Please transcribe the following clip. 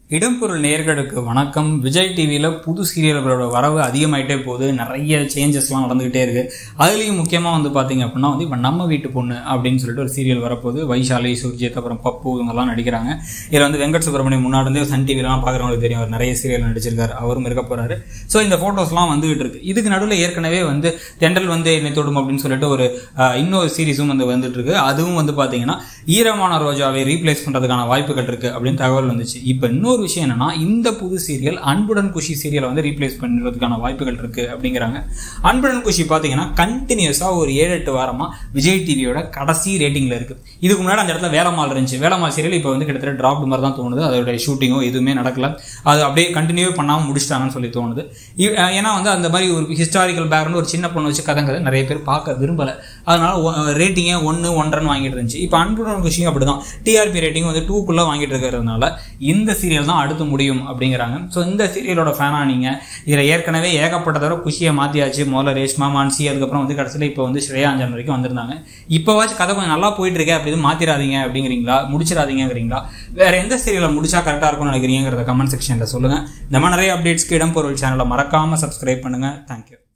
இடம்பொருள் நேர்களுக்கு வணக்கம் விஜய் டிவியில் புது சீரியல்களோட வரவு அதிகமாயிட்டே போகுது நிறைய சேஞ்சஸ்லாம் நடந்துகிட்டே இருக்கு அதுலேயும் முக்கியமாக வந்து பார்த்தீங்க அப்படின்னா வந்து இப்போ நம்ம வீட்டு பொண்ணு அப்படின்னு சொல்லிட்டு ஒரு சீரியல் வரப்போகுது வைஷாலி சுர்ஜித் அப்புறம் பப்பு இவங்கெல்லாம் நடிக்கிறாங்க இதில் வந்து வெங்கட் சுப்பிரமணியம் முன்னாடி இருந்தே சன் டிவிலாம் பார்க்குறவங்களுக்கு தெரியும் அவர் நிறைய சீரியல் நடிச்சிருக்காரு அவரும் இருக்க போறாரு ஸோ இந்த ஃபோட்டோஸ்லாம் வந்துகிட்டு இருக்கு இதுக்கு நடுவில் ஏற்கனவே வந்து தெண்டல் வந்து என்னை தொடும் அப்படின்னு சொல்லிட்டு ஒரு அஹ், இன்னொரு சீரிஸும் வந்து வந்துட்டு இருக்கு அதுவும் வந்து பார்த்தீங்கன்னா ஈரமான ரோஜாவை ரீப்ளேஸ் பண்ணுறதுக்கான வாய்ப்புகள் இருக்கு அப்படின்னு தகவல் வந்துச்சு இப்போ இன்னொரு விஷயம் என்னன்னா இந்த புது சீரியல் அன்புடன் குஷி சீரியலை வந்து ரீப்ளேஸ் பண்ணுறதுக்கான வாய்ப்புகள் இருக்கு அப்படிங்கிறாங்க அன்புடன் குஷி பார்த்தீங்கன்னா கண்டினியூஸாக ஒரு ஏழு எட்டு வாரமா விஜய் டிவியோட கடைசி ரேட்டிங்ல இருக்கு இதுக்கு முன்னாடி அந்த இடத்துல வேலம்மாள் இருந்துச்சு வேலம்மாள் சீரியல் இப்போ வந்து கிட்டத்தட்ட டிராப் மாதிரி தான் தோணுது அதோட ஷூட்டிங்கோ எதுவுமே நடக்கல அது அப்படியே கண்டினியூ பண்ணாமல் முடிச்சிட்டாங்கன்னு சொல்லி தோணுது இ- அஹ் ஏன்னா வந்து அந்த மாதிரி ஒரு ஹிஸ்டாரிக்கல் பேக்ரவுண்ட் ஒரு சின்ன பொண்ணு வச்சு கதைங்கிறத நிறைய பேர் பார்க்க விரும்பல அதனால ரேட்டிங்கே ஒன்று ஒன்றரை வாங்கிட்டு இருந்துச்சு இப்போ அன்புடன் விஷயம் அப்படிதான் டிஆர்பி ரேட்டிங் வந்து டூக்குள்ளே வாங்கிட்டு இருக்கிறதுனால இந்த சீரியல் தான் அடுத்து முடியும் அப்படிங்கிறாங்க ஸோ இந்த சீரியலோட ஃபேனா நீங்க இதில் ஏற்கனவே ஏகப்பட்ட தடவை குஷியை மாத்தியாச்சு முதல்ல ரேஷ்மா மான்சி அதுக்கப்புறம் வந்து கடைசியில் இப்போ வந்து ஸ்ரேயா அஞ்சன் வரைக்கும் வந்திருந்தாங்க இப்போவாச்சும் கதை கொஞ்சம் நல்லா போயிட்டு இருக்கே அப்படி எதுவும் மாத்திராதீங்க அப்படிங்கிறீங்களா முடிச்சிடாதீங்கிறீங்களா வேற எந்த சீரியலை முடிச்சா கரெக்டாக இருக்கும்னு நினைக்கிறீங்கிறத கமெண்ட் செக்ஷனில் சொல்லுங்க இந்த மாதிரி நிறைய அப்டேட்ஸ்க்கு இடம்பொருள் சேனலை மறக்காம சப்ஸ்கிரைப் பண்ணுங்க தேங்க்யூ